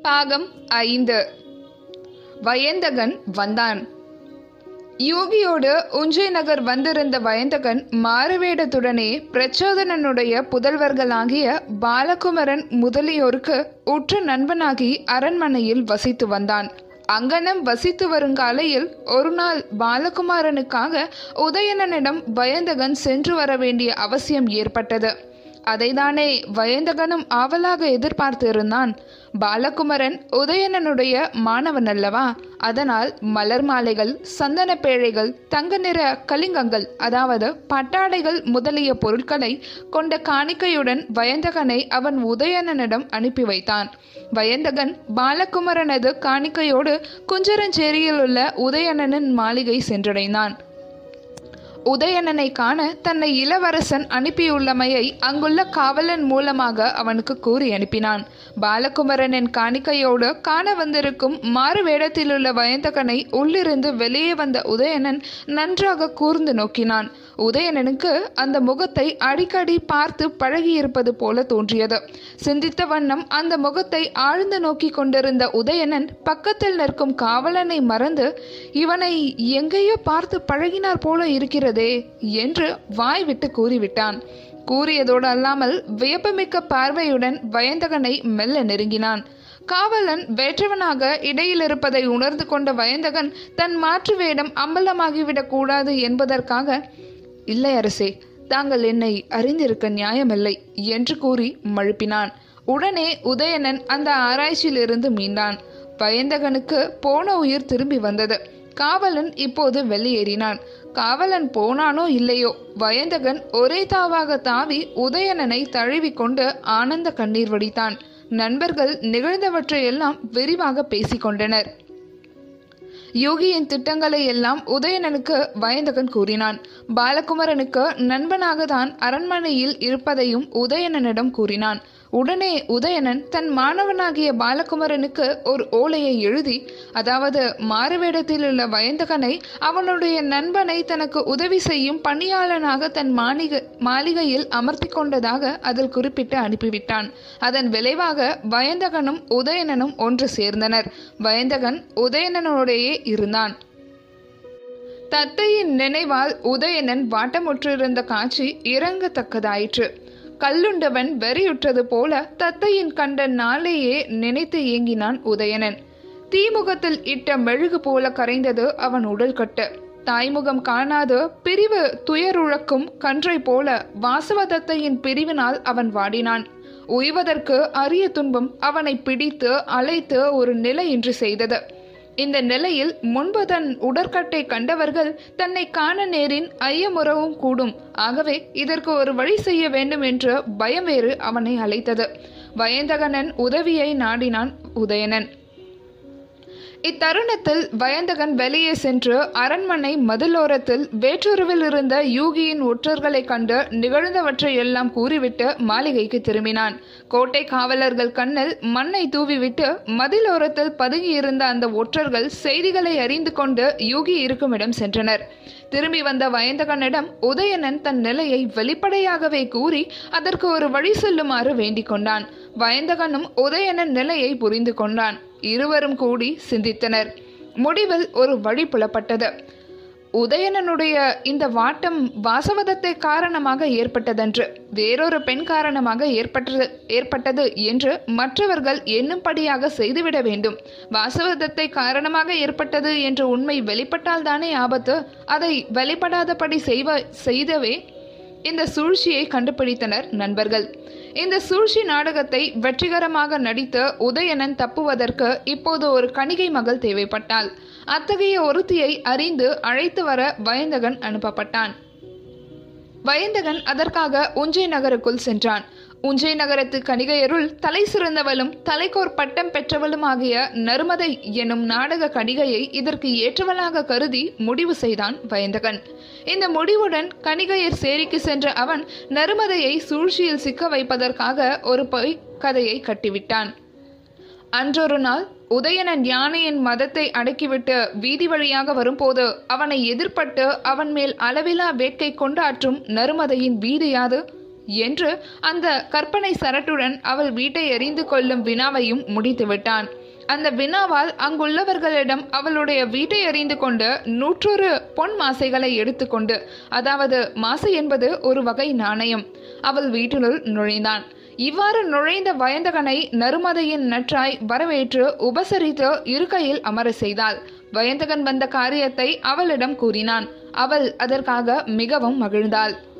பாகம் ஐந்து வயந்தகன் வந்தான் யோகியோடு உஞ்சை நகர் வந்திருந்த வயந்தகன் மாறுவேடத்துடனே பிரச்சோதனனுடைய புதல்வர்களாகிய பாலகுமரன் முதலியோருக்கு உற்ற நண்பனாகி அரண்மனையில் வசித்து வந்தான் அங்கனம் வசித்து வருங்காலையில் ஒரு நாள் பாலகுமாரனுக்காக உதயணனிடம் வயந்தகன் சென்று வர வேண்டிய அவசியம் ஏற்பட்டது அதைதானே வயந்தகனும் ஆவலாக எதிர்பார்த்து இருந்தான் பாலகுமரன் உதயணனுடைய மாணவன் அல்லவா அதனால் மலர் மாலைகள் சந்தன பேழைகள் தங்க நிற கலிங்கங்கள் அதாவது பட்டாடைகள் முதலிய பொருட்களை கொண்ட காணிக்கையுடன் வயந்தகனை அவன் உதயணனிடம் அனுப்பி வைத்தான் வயந்தகன் பாலகுமரனது காணிக்கையோடு குஞ்சரஞ்சேரியில் உள்ள உதயணனின் மாளிகை சென்றடைந்தான் உதயணனை காண தன்னை இளவரசன் அனுப்பியுள்ளமையை அங்குள்ள காவலன் மூலமாக அவனுக்கு கூறி அனுப்பினான் பாலகுமரனின் காணிக்கையோடு காண வந்திருக்கும் மாறு வேடத்திலுள்ள வயந்தகனை உள்ளிருந்து வெளியே வந்த உதயணன் நன்றாக கூர்ந்து நோக்கினான் உதயணனுக்கு அந்த முகத்தை அடிக்கடி பார்த்து பழகியிருப்பது போல தோன்றியது சிந்தித்த வண்ணம் அந்த முகத்தை ஆழ்ந்து நோக்கி கொண்டிருந்த உதயணன் பக்கத்தில் நிற்கும் காவலனை மறந்து இவனை எங்கேயோ பார்த்து பழகினார் போல இருக்கிறதே என்று வாய் விட்டு கூறிவிட்டான் கூறியதோடு அல்லாமல் வியப்புமிக்க பார்வையுடன் வயந்தகனை மெல்ல நெருங்கினான் காவலன் வேற்றவனாக இடையில் இருப்பதை உணர்ந்து கொண்ட வயந்தகன் தன் மாற்று வேடம் அம்பலமாகிவிடக் கூடாது என்பதற்காக இல்லை அரசே தாங்கள் என்னை அறிந்திருக்க நியாயமில்லை என்று கூறி மழுப்பினான் உடனே உதயணன் அந்த ஆராய்ச்சியிலிருந்து மீண்டான் வயந்தகனுக்கு போன உயிர் திரும்பி வந்தது காவலன் இப்போது வெளியேறினான் காவலன் போனானோ இல்லையோ வயந்தகன் ஒரே தாவாக தாவி உதயணனை தழுவிக்கொண்டு ஆனந்த கண்ணீர் வடித்தான் நண்பர்கள் நிகழ்ந்தவற்றையெல்லாம் விரிவாக பேசிக்கொண்டனர் யோகியின் திட்டங்களை எல்லாம் உதயணனுக்கு வயந்தகன் கூறினான் பாலகுமரனுக்கு நண்பனாக தான் அரண்மனையில் இருப்பதையும் உதயணனிடம் கூறினான் உடனே உதயணன் தன் மாணவனாகிய பாலகுமரனுக்கு ஒரு ஓலையை எழுதி அதாவது மாறுவேடத்தில் உள்ள வயந்தகனை அவனுடைய நண்பனை தனக்கு உதவி செய்யும் பணியாளனாக தன் மாளிகை மாளிகையில் அமர்த்தி கொண்டதாக அதில் குறிப்பிட்டு அனுப்பிவிட்டான் அதன் விளைவாக வயந்தகனும் உதயணனும் ஒன்று சேர்ந்தனர் வயந்தகன் உதயணனோடையே இருந்தான் தத்தையின் நினைவால் உதயணன் வாட்டமுற்றிருந்த காட்சி இறங்கத்தக்கதாயிற்று கல்லுண்டவன் வெறியுற்றது போல தத்தையின் கண்ட நாளையே நினைத்து ஏங்கினான் உதயணன் தீமுகத்தில் இட்ட மெழுகு போல கரைந்தது அவன் உடல் கட்டு தாய்முகம் காணாது பிரிவு துயருழக்கும் கன்றை போல வாசவதத்தையின் பிரிவினால் அவன் வாடினான் உய்வதற்கு அரிய துன்பம் அவனை பிடித்து அழைத்து ஒரு நிலையின்றி செய்தது இந்த நிலையில் முன்பு தன் உடற்கட்டை கண்டவர்கள் தன்னை காண நேரின் ஐயமுறவும் கூடும் ஆகவே இதற்கு ஒரு வழி செய்ய வேண்டும் என்ற பயம் வேறு அவனை அழைத்தது வயந்தகனன் உதவியை நாடினான் உதயணன் இத்தருணத்தில் வயந்தகன் வெளியே சென்று அரண்மனை மதிலோரத்தில் வேற்றுருவில் இருந்த யூகியின் ஒற்றர்களைக் கண்டு நிகழ்ந்தவற்றை எல்லாம் கூறிவிட்டு மாளிகைக்கு திரும்பினான் கோட்டை காவலர்கள் கண்ணில் மண்ணை தூவிவிட்டு மதிலோரத்தில் பதுங்கியிருந்த அந்த ஒற்றர்கள் செய்திகளை அறிந்து கொண்டு யூகி இருக்குமிடம் சென்றனர் திரும்பி வந்த வயந்தகனிடம் உதயணன் தன் நிலையை வெளிப்படையாகவே கூறி அதற்கு ஒரு வழி சொல்லுமாறு வேண்டிக் கொண்டான் வயந்தகனும் உதயணன் நிலையை புரிந்து கொண்டான் இருவரும் கூடி சிந்தித்தனர் முடிவில் ஒரு வழி புலப்பட்டது உதயணனுடைய இந்த வாட்டம் வாசவதத்தை காரணமாக ஏற்பட்டதன்று வேறொரு பெண் காரணமாக ஏற்பட்டது ஏற்பட்டது என்று மற்றவர்கள் எண்ணும்படியாக செய்துவிட வேண்டும் வாசவதத்தை காரணமாக ஏற்பட்டது என்ற உண்மை வெளிப்பட்டால் தானே ஆபத்து அதை வெளிப்படாதபடி செய்வ செய்தவே இந்த சூழ்ச்சியை கண்டுபிடித்தனர் நண்பர்கள் இந்த சூழ்ச்சி நாடகத்தை வெற்றிகரமாக நடித்த உதயணன் தப்புவதற்கு இப்போது ஒரு கணிகை மகள் தேவைப்பட்டாள் அத்தகைய ஒருத்தியை அறிந்து அழைத்து வர வயந்தகன் அனுப்பப்பட்டான் வயந்தகன் அதற்காக உஞ்சை நகருக்குள் சென்றான் உஞ்சை நகரத்து கணிகையருள் தலை சிறந்தவளும் தலைக்கோர் பட்டம் பெற்றவளுமாகிய நருமதை எனும் நாடக கணிகையை இதற்கு ஏற்றவளாக கருதி முடிவு செய்தான் வயந்தகன் இந்த முடிவுடன் கணிகையர் சேரிக்கு சென்ற அவன் நருமதையை சூழ்ச்சியில் சிக்க வைப்பதற்காக ஒரு பொய் கதையை கட்டிவிட்டான் அன்றொரு நாள் உதயணன் யானையின் மதத்தை அடக்கிவிட்டு வீதி வழியாக வரும்போது அவனை எதிர்பட்டு அவன் மேல் அளவிலா வேட்கை கொண்டாற்றும் நருமதையின் வீடு யாது என்று அந்த கற்பனை சரட்டுடன் அவள் வீட்டை எறிந்து கொள்ளும் வினாவையும் முடித்துவிட்டான் அந்த வினாவால் அங்குள்ளவர்களிடம் அவளுடைய வீட்டை எறிந்து கொண்டு நூற்றொரு பொன் மாசைகளை எடுத்துக்கொண்டு அதாவது மாசு என்பது ஒரு வகை நாணயம் அவள் வீட்டினுள் நுழைந்தான் இவ்வாறு நுழைந்த வயந்தகனை நருமதையின் நற்றாய் வரவேற்று உபசரித்து இருக்கையில் அமர செய்தாள் வயந்தகன் வந்த காரியத்தை அவளிடம் கூறினான் அவள் அதற்காக மிகவும் மகிழ்ந்தாள்